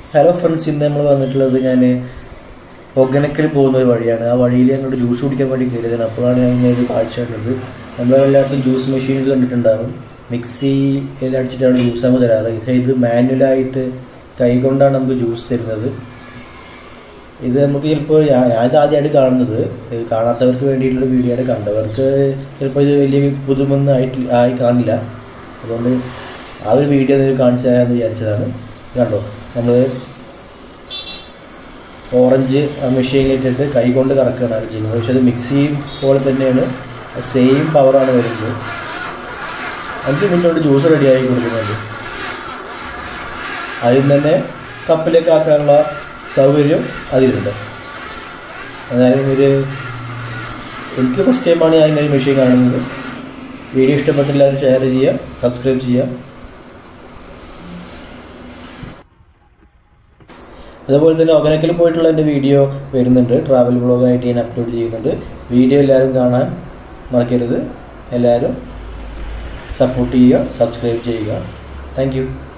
hello friends ഇന്ന് നമ്മൾ വന്നിട്ടുള്ളത് ഞാൻ ഒഗനക്കൽ പോകുന്ന ഒരു വഴിയാണ് ആ വഴിയിൽ ഞങ്ങളുടെ ജ്യൂസ് കുടിക്കാൻ വേണ്ടി കയറിയതാണ് അപ്പോഴാണ് ഞാൻ ഇങ്ങനെ ഒരു കാഴ്ച കണ്ടത് നമ്മളെല്ലായിടത്തും ജ്യൂസ് മെഷീൻസ് കണ്ടിട്ടുണ്ടാകും മിക്സി എല്ലാം അടിച്ചിട്ടാണ് ജ്യൂസ് നമുക്ക് തരാറ് ഇത് ഇത് മാനുവലായിട്ട് കൈകൊണ്ടാണ് നമുക്ക് ജ്യൂസ് തരുന്നത് ഇത് നമുക്ക് ചിലപ്പോൾ ഞാൻ ഞാനിത് ആദ്യമായിട്ട് കാണുന്നത് ഇത് കാണാത്തവർക്ക് വേണ്ടിയിട്ടുള്ള വീഡിയോ ആണ് കണ്ടവർക്ക് ചിലപ്പോൾ ഇത് വലിയ പുതുമൊന്നും ആയിട്ട് ആയി കാണില്ല അതുകൊണ്ട് ആ ഒരു വീഡിയോ നിങ്ങൾക്ക് കാണിച്ചു തരാമെന്ന് വിചാരിച്ചതാണ് ഇത് കണ്ടോ നമ്മൾ ഓറഞ്ച് മെഷീനിലിട്ടിട്ട് കൈ കൊണ്ട് കറക്കുകയാണ് ചെയ്യുന്നത് പക്ഷെ അത് മിക്സി പോലെ തന്നെയാണ് സെയിം പവറാണ് വരുന്നത് അഞ്ച് മിനിറ്റ് കൊണ്ട് ജ്യൂസ് റെഡിയാക്കി കൊടുക്കുന്നുണ്ട് അതിൽ തന്നെ കപ്പിലേക്ക് ആക്കാനുള്ള സൗകര്യം അതിലുണ്ട് എന്നാലും ഒരു എനിക്ക് ഫസ്റ്റ് ടൈമാണ് ഞാൻ ഇങ്ങനെ മെഷീൻ കാണുന്നത് വീഡിയോ ഇഷ്ടപ്പെട്ടില്ലാരും ഷെയർ ചെയ്യുക സബ്സ്ക്രൈബ് ചെയ്യുക അതുപോലെ തന്നെ ഒകനക്കൽ പോയിട്ടുള്ള എൻ്റെ വീഡിയോ വരുന്നുണ്ട് ട്രാവൽ വ്ളോഗായിട്ട് ഞാൻ അപ്ലോഡ് ചെയ്യുന്നുണ്ട് വീഡിയോ എല്ലാവരും കാണാൻ മറക്കരുത് എല്ലാവരും സപ്പോർട്ട് ചെയ്യുക സബ്സ്ക്രൈബ് ചെയ്യുക താങ്ക്